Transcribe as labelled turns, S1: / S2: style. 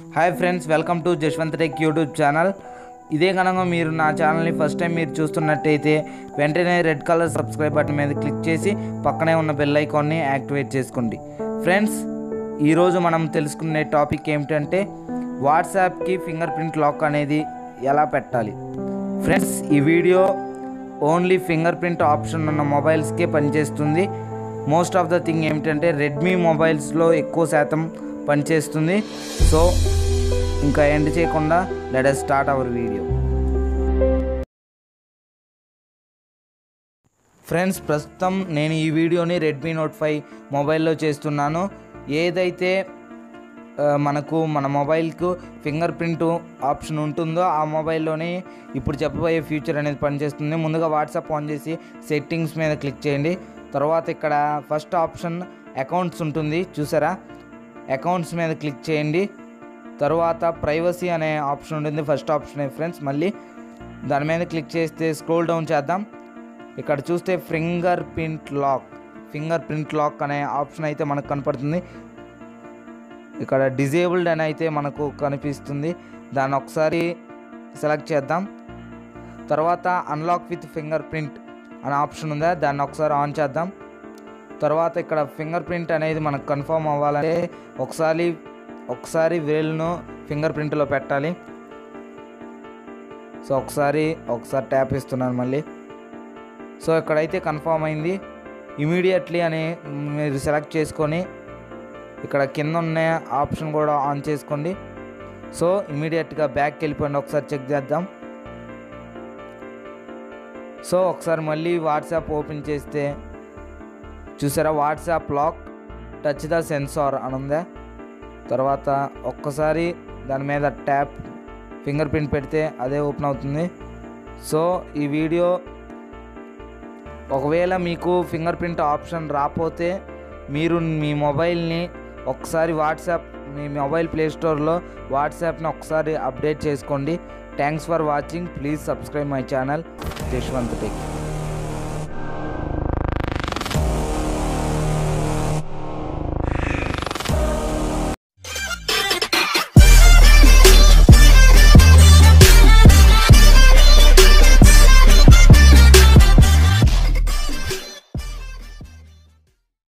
S1: hi friends welcome to Jaswanth tech YouTube channel ఇదే కనుక మీరు నా ఛానల్ని ఫస్ట్ టైం మీరు చూస్తున్నట్టయితే వెంటనే రెడ్ కలర్ సబ్స్క్రైబ్ బటన్ మీద క్లిక్ చేసి పక్కనే ఉన్న బెల్ ఐకాన్ని యాక్టివేట్ చేసుకోండి ఫ్రెండ్స్ ఈరోజు మనం తెలుసుకునే టాపిక్ ఏమిటంటే వాట్సాప్కి ఫింగర్ ప్రింట్ లాక్ అనేది ఎలా పెట్టాలి ఫ్రెండ్స్ ఈ video only finger print option ఉన్న మొబైల్స్కే పనిచేస్తుంది మోస్ట్ ఆఫ్ ద థింగ్ ఏమిటంటే రెడ్మీ మొబైల్స్లో ఎక్కువ శాతం పనిచేస్తుంది సో ఇంకా ఎండ్ చేయకుండా let us start our video friends ప్రస్తుతం నేను ఈ వీడియోని రెడ్మీ నోట్ ఫైవ్ మొబైల్లో చేస్తున్నాను ఏదైతే ఆ, మనకు మన మొబైల్కు ఫింగర్ ప్రింట్ ఆప్షన్ ఉంటుందో ఆ మొబైల్లోనే ఇప్పుడు చెప్పబోయే ఫ్యూచర్ అనేది పనిచేస్తుంది ముందుగా వాట్సాప్ ఆన్ చేసి సెట్టింగ్స్ మీద క్లిక్ చేయండి తర్వాత ఇక్కడ ఫస్ట్ ఆప్షన్ అకౌంట్స్ ఉంటుంది చూసారా అకౌంట్స్ మీద క్లిక్ చేయండి తర్వాత ప్రైవసీ అనే ఆప్షన్ ఉంటుంది ఫస్ట్ ఆప్షన్ ఫ్రెండ్స్ మళ్ళీ దాని మీద క్లిక్ చేస్తే స్క్రోల్ డౌన్ చేద్దాం ఇక్కడ చూస్తే finger print lock finger print lock అనే ఆప్షన్ అయితే మనకు కనపడుతుంది ఇక్కడ డిజేబుల్డ్ అని అయితే మనకు కనిపిస్తుంది దాన్ని ఒకసారి సెలెక్ట్ చేద్దాం తర్వాత అన్లాక్ విత్ ఫింగర్ ప్రింట్ అనే ఆప్షన్ ఉందా దాన్ని ఒకసారి ఆన్ చేద్దాం తర్వాత ఇక్కడ ఫింగర్ ప్రింట్ అనేది మనకు కన్ఫర్మ్ అవ్వాలంటే ఒకసారి ఒకసారి వేలును ఫింగర్ ప్రింట్లో పెట్టాలి సో ఒకసారి ఒకసారి ట్యాప్ ఇస్తున్నాను మళ్ళీ సో ఇక్కడైతే కన్ఫర్మ్ అయింది ఇమీడియట్లీ అని మీరు సెలెక్ట్ చేసుకొని ఇక్కడ కింద ఉన్న ఆప్షన్ కూడా ఆన్ చేసుకోండి సో ఇమీడియట్గా బ్యాక్కి వెళ్ళిపోండి ఒకసారి చెక్ చేద్దాం సో ఒకసారి మళ్ళీ వాట్సాప్ ఓపెన్ చేస్తే చూసారా WhatsApp lock touch the sensor అని ఉందా తర్వాత ఒక్కసారి దాని మీద ట్యాప్ ఫింగర్ ప్రింట్ పెడితే అదే ఓపెన్ అవుతుంది సో ఈ వీడియో ఒకవేళ మీకు ఫింగర్ ప్రింట్ ఆప్షన్ రాకపోతే మీరు మీ మొబైల్ని ఒకసారి వాట్సాప్ మీ మొబైల్ ప్లే స్టోర్లో వాట్సాప్ని ఒకసారి అప్డేట్ చేసుకోండి thanks for watching please subscribe my channel Yashwanth tech